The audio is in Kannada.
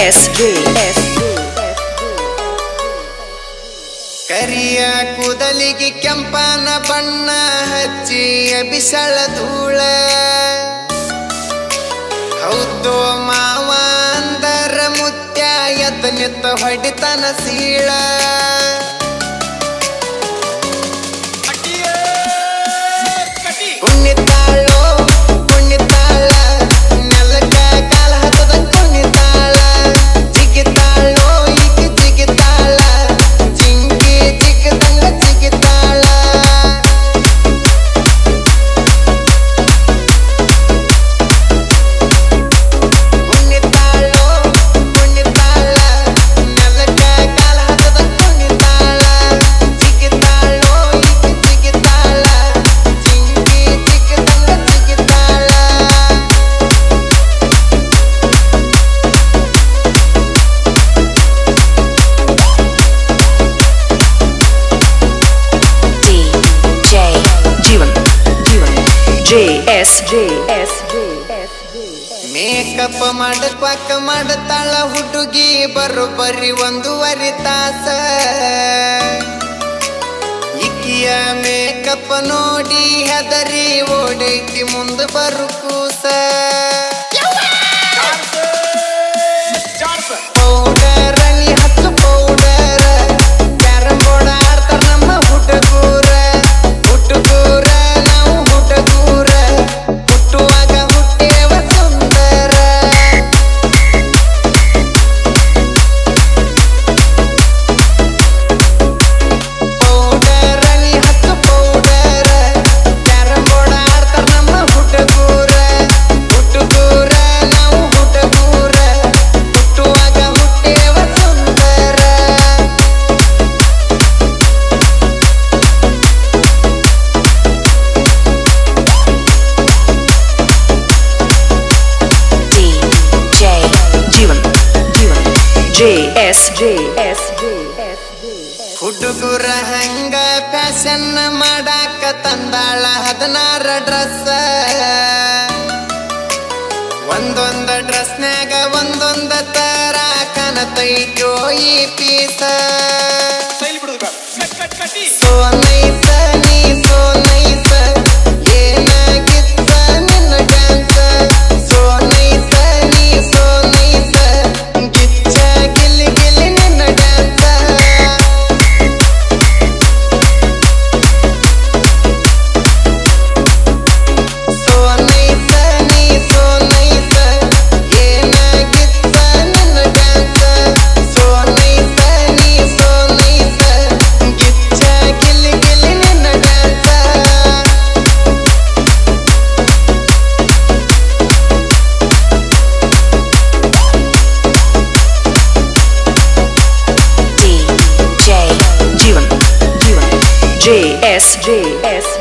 S J S ಕರಿಯ ಕೂದಲಿಗೆ ಕೆಂಪನ ಬಣ್ಣ ಹಚ್ಚಿ ಬಿಸಳ ಧೂಳ ಹೌದು ಮಾವ ಅಂದರ ಮುತ್ಯ ಎತ್ತ ನಿತ್ತ ಹೊಡಿತನ ಸೀಳ ಕುಣಿತಾಳೋ ಕುಣಿತಾಳ ನೆಲಕ ಕಾಲ ಹತ್ತದ ಕುಣಿತಾಳ ಜಿಗಿತಾಳೋ ಈಗ ಜಿಗಿತಾಳ ಜಿಂಗಿ ಜಿಗದಂಗ ಜಿಗಿತಾಳ ಕುಣಿತಾಳೋ ಕುಣಿತಾಳ ನೆಲಕ ಕಾಲ ಹತ್ತದ ಕುಣಿತಾಳ ಜಿಗಿತಾಳೋ ಈಗ ಜಿಗಿತಾಳ ಜಿಂಗಿ ಜಿಗದಂಗ ಜಿಗಿತಾಳ D J Jeevan Jeevan J S J S makeup ಮಾಡಕ್ವಾಕ ಮಾಡತಾಳ ಹುಡುಗಿ ಬರೋಬ್ಬರಿ ಒಂದೂವರೆ ತಾಸ ಇಕ್ಕಿಯ ಮೇಕಪ್ ನೋಡಿ ಹೆದರಿ ಓಡೈತಿ ಮುಂದೆ ಬರು ಕೂಸ ಪೌಡರ್ ನೀ ಹಚ್ಚು ಪೌಡರ್ ಕ್ಯಾರಂ ಬೋರ್ಡ್ ಆಡ್ತಾರ ನಮ್ಮ ಹುಡುಗೂರ ಹುಡುಗೂರ ನಾವು ಹುಡುಗೂರ ಹುಟ್ಟುವಾಗ ಹುಟ್ಟೇವ ಸುಂದರ ಪೌಡರ್ ನೀ ಹಚ್ಚು ಪೌಡರ್ ಕ್ಯಾರಂ ಬೋರ್ಡ್ ಆಡ್ತಾರ ನಮ್ಮ ಹುಡುಗೂರ ಹುಡುಗೂರ ನಾವು ಹುಡುಗೂರ ಹುಟ್ಟುವಾಗ ಹುಟ್ಟೇವ ಸುಂದರ D J Jeevan Jeevan J S J S ಹುಡುಗರ ಹಂಗ ಫ್ಯಾಷನ್ ಮಾಡಾಕ ತಂದಾಳ ಹದಿನಾರ ಡ್ರೆಸ್ ಒಂದೊಂದ ಡ್ರೆಸ್ನ್ಯಾಗ ಒಂದೊಂದ ತರ ಕಾಣತೈತೋ ಈ ಪೀಸ ಸೋ ನೈಸ ನೀ ಸೋ ನೈಸ ಏನಾಗಿತ್ತ ನಿನ್ನ ಡ್ಯಾನ್ಸ್ ಸೋ ನೈಸ ನೀ ಸೋ ನೈಸ ಗಿಚ್ಚ ಗಿಲ್ಲಿ ಗಿಲ್ಲಿ ನಿನ್ನ ಡ್ಯಾನ್ಸ್ ಸೋ ನೈಸ ನೀ ಸೋ ನೈಸ ಏನಾಗಿತ್ತ ನಿನ್ನ ಡ್ಯಾನ್ಸ್ ಸೋ ನೈಸ ನೀ ಸೋ ನೈಸ ಗಿಚ್ಚ ಗಿಲ್ಲಿ ಗಿಲ್ಲಿ ನಿನ್ನ dance D J Jeevan Jeevan J S J S